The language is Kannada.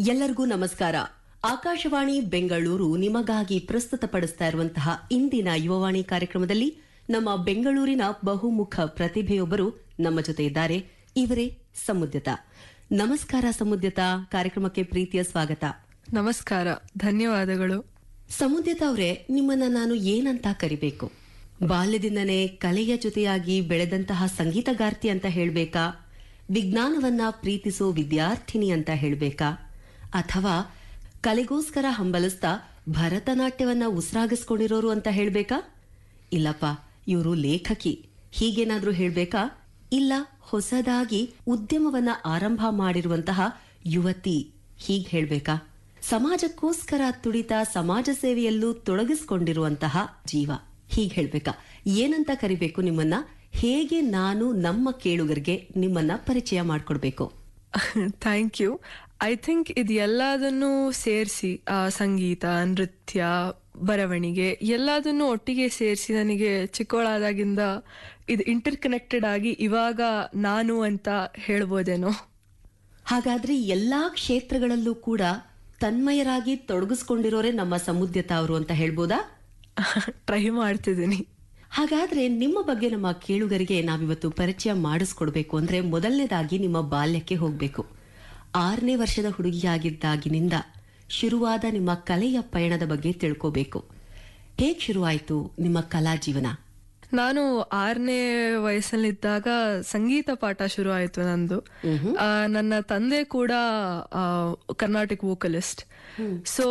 ಎಲ್ಲರಿಗೂ ನಮಸ್ಕಾರ ಆಕಾಶವಾಣಿ ಬೆಂಗಳೂರು ನಿಮಗಾಗಿ ಪ್ರಸ್ತುತಪಡಿಸ್ತಾ ಇರುವಂತಹ ಇಂದಿನ ಯುವವಾಣಿ ಕಾರ್ಯಕ್ರಮದಲ್ಲಿ ನಮ್ಮ ಬೆಂಗಳೂರಿನ ಬಹುಮುಖ ಪ್ರತಿಭೆಯೊಬ್ಬರು ನಮ್ಮ ಜೊತೆ ಇದ್ದಾರೆ ಇವರೇ ಸಮುದ್ಯತ ನಮಸ್ಕಾರ ಸಮುದ್ಯತ ಕಾರ್ಯಕ್ರಮಕ್ಕೆ ಪ್ರೀತಿಯ ಸ್ವಾಗತ ನಮಸ್ಕಾರ ಧನ್ಯವಾದಗಳು ಸಮುದ್ಯತ ಅವರೇ ನಿಮ್ಮನ್ನ ನಾನು ಏನಂತ ಕರಿಬೇಕು ಬಾಲ್ಯದಿಂದನೇ ಕಲೆಯ ಜೊತೆಯಾಗಿ ಬೆಳೆದಂತಹ ಸಂಗೀತಗಾರ್ತಿ ಅಂತ ಹೇಳ್ಬೇಕಾ ವಿಜ್ಞಾನವನ್ನ ಪ್ರೀತಿಸೋ ವಿದ್ಯಾರ್ಥಿನಿ ಅಂತ ಹೇಳ್ಬೇಕಾ ಅಥವಾ ಕಲೆಗೋಸ್ಕರ ಹಂಬಲಿಸ್ತಾ ಭರತನಾಟ್ಯವನ್ನ ಉಸಿರಾಗಿಸ್ಕೊಂಡಿರೋರು ಅಂತ ಹೇಳ್ಬೇಕಾ ಇಲ್ಲಪ್ಪ ಇವರು ಲೇಖಕಿ ಹೀಗೇನಾದ್ರೂ ಹೇಳ್ಬೇಕಾ ಇಲ್ಲ ಹೊಸದಾಗಿ ಉದ್ಯಮವನ್ನ ಆರಂಭ ಮಾಡಿರುವಂತಹ ಯುವತಿ ಹೀಗ್ ಹೇಳ್ಬೇಕಾ ಸಮಾಜಕ್ಕೋಸ್ಕರ ತುಡಿತ ಸಮಾಜ ಸೇವೆಯಲ್ಲೂ ತೊಡಗಿಸಿಕೊಂಡಿರುವಂತಹ ಜೀವ ಹೀಗ್ ಹೇಳ್ಬೇಕಾ ಏನಂತ ಕರಿಬೇಕು ನಿಮ್ಮನ್ನ ಹೇಗೆ ನಾನು ನಮ್ಮ ಕೇಳುಗರಿಗೆ ನಿಮ್ಮನ್ನ ಪರಿಚಯ ಮಾಡ್ಕೊಡ್ಬೇಕು ಥ್ಯಾಂಕ್ ಯು ಐ ಥಿಂಕ್ ಇದು ಎಲ್ಲದನ್ನೂ ಸೇರಿಸಿ ಸಂಗೀತ ನೃತ್ಯ ಬರವಣಿಗೆ ಎಲ್ಲದನ್ನು ಒಟ್ಟಿಗೆ ಸೇರಿಸಿ ನನಗೆ ಚಿಕ್ಕವಳಾದಾಗಿಂದ ಇದು ಇಂಟರ್ ಕನೆಕ್ಟೆಡ್ ಆಗಿ ಇವಾಗ ನಾನು ಅಂತ ಹೇಳ್ಬೋದೇನೋ ಹಾಗಾದ್ರೆ ಎಲ್ಲಾ ಕ್ಷೇತ್ರಗಳಲ್ಲೂ ಕೂಡ ತನ್ಮಯರಾಗಿ ತೊಡಗಿಸ್ಕೊಂಡಿರೋರೆ ನಮ್ಮ ಸಮುದ್ಯತ ಅವರು ಅಂತ ಹೇಳ್ಬೋದಾ ಟ್ರೈ ಮಾಡ್ತಿದ್ದೀನಿ ಹಾಗಾದ್ರೆ ನಿಮ್ಮ ಬಗ್ಗೆ ನಮ್ಮ ಕೇಳುಗರಿಗೆ ನಾವಿವತ್ತು ಪರಿಚಯ ಮಾಡಿಸ್ಕೊಡ್ಬೇಕು ಅಂದ್ರೆ ಮೊದಲನೇದಾಗಿ ನಿಮ್ಮ ಬಾಲ್ಯಕ್ಕೆ ಹೋಗ್ಬೇಕು ಆರನೇ ವರ್ಷದ ಹುಡುಗಿಯಾಗಿದ್ದಾಗಿನಿಂದ ಶುರುವಾದ ನಿಮ್ಮ ಕಲೆಯ ಪಯಣದ ಬಗ್ಗೆ ತಿಳ್ಕೋಬೇಕು ಹೇಗ್ ಶುರುವಾಯ್ತು ನಿಮ್ಮ ಕಲಾ ಜೀವನ ನಾನು ಆರನೇ ವಯಸ್ಸಲ್ಲಿದ್ದಾಗ ಸಂಗೀತ ಪಾಠ ಶುರು ಆಯ್ತು ನಂದು ಆ, ನನ್ನ ತಂದೆ ಕೂಡ ಕರ್ನಾಟಿಕ್ ವೋಕಲಿಸ್ಟ್ ಸೊ